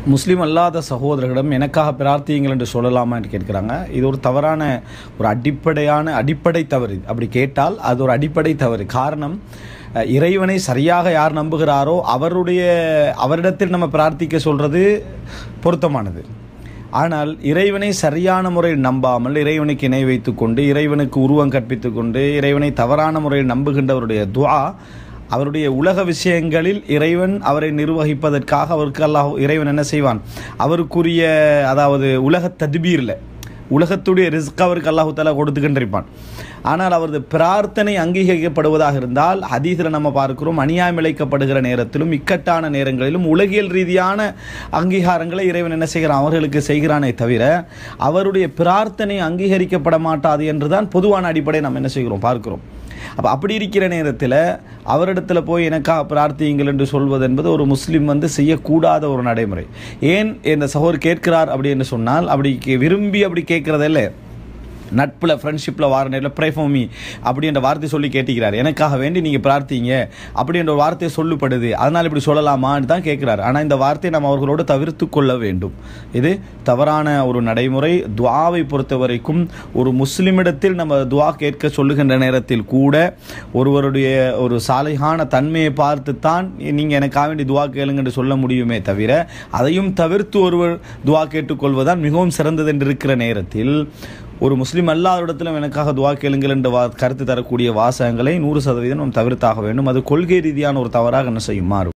முஸ்லீம் அல்லாத சகோதரர்களிடம் எனக்காக பிரார்த்தியுங்கள் என்று சொல்லலாமா என்று கேட்குறாங்க இது ஒரு தவறான ஒரு அடிப்படையான அடிப்படை தவறு இது. அப்படி கேட்டால் அது ஒரு அடிப்படை தவறு காரணம் அஹ், இறைவனை சரியாக யார் நம்புகிறாரோ அவருடைய அவரிடத்தில் நம்ம பிரார்த்திக்க சொல்கிறது பொருத்தமானது ஆனால் இறைவனை சரியான முறையில் நம்பாமல் இறைவனுக்கு இணை வைத்துக்கொண்டு இறைவனுக்கு உருவம் கற்பித்துக் கொண்டு இறைவனை தவறான முறையில் நம்புகின்றவருடைய துஆ அவருடைய உலக விஷயங்களில் இறைவன் அவரை நிர்வகிப்பதற்காக அவருக்கு அல்லாஹ் இறைவன் என்ன செய்வான் அவருக்குரிய அதாவது உலக தத்பீரில் உலகத்துடைய ரிஸ்க் அவருக்கு அல்லாஹு தாலா கொடுத்துக்கின்றிருப்பான் ஆனால் அவரது பிரார்த்தனை அங்கீகரிக்கப்படுவதாக இருந்தால் ஹதீஸில் நம்ம பார்க்கிறோம் அநியாயம் இழைக்கப்படுகிற நேரத்திலும் இக்கட்டான நேரங்களிலும் உலகியல் ரீதியான அங்கீகாரங்களை இறைவன் என்ன செய்கிறான் அவர்களுக்கு செய்கிறானே தவிர அவருடைய பிரார்த்தனை அங்கீகரிக்கப்பட மாட்டாது என்றுதான் பொதுவான அடிப்படை நம்ம என்ன செய்கிறோம் பார்க்கிறோம் அப்போ அப்படி இருக்கிற நேரத்தில் அவரிடத்துல போய் எனக்காக பிரார்த்தியுங்கள் என்று சொல்வது என்பது ஒரு முஸ்லீம் வந்து செய்யக்கூடாத ஒரு நடைமுறை ஏன் இந்த சகோதரர் கேட்கிறார் அப்படி என்று சொன்னால் அப்படி கே- விரும்பி அப்படி கேட்கிறதில்ல நட்பில் ஃப்ரெண்ட்ஷிப்பில் வார நேரில் ப்ரே ஃபார் மீ அப்படின்ற வார்த்தை சொல்லி கேட்டுக்கிறார் எனக்காக வேண்டி நீங்கள் பிரார்த்திங்க அப்படின்ற ஒரு வார்த்தை சொல்லப்படுது அதனால் இப்படி சொல்லலாமான்னு தான் கேட்குறாரு ஆனால் இந்த வார்த்தையை நம்ம அவர்களோடு தவிர்த்து கொள்ள வேண்டும் இது தவறான ஒரு நடைமுறை துவாவை பொறுத்த வரைக்கும் ஒரு முஸ்லிமிடத்தில் நம்ம துவா கேட்க சொல்லுகின்ற நேரத்தில் கூட ஒருவருடைய ஒரு சாலைகான தன்மையை பார்த்து தான் நீங்கள் எனக்காக வேண்டி துவா கேளுங்கன்னு சொல்ல முடியுமே தவிர அதையும் தவிர்த்து ஒருவர் துவா கேட்டுக்கொள்வதுதான் மிகவும் சிறந்தது என்று இருக்கிற நேரத்தில் ஒரு முஸ்லீம் அல்லாதவரிடத்திலும் எனக்காக துவா கேளுங்கள் என்ற வா கருத்து தரக்கூடிய வாசகங்களை நூறு சதவீதம் நாம் தவிர்த்தாக வேண்டும் அது கொள்கை ரீதியான ஒரு தவறாக என்ன செய்யும் மாறும்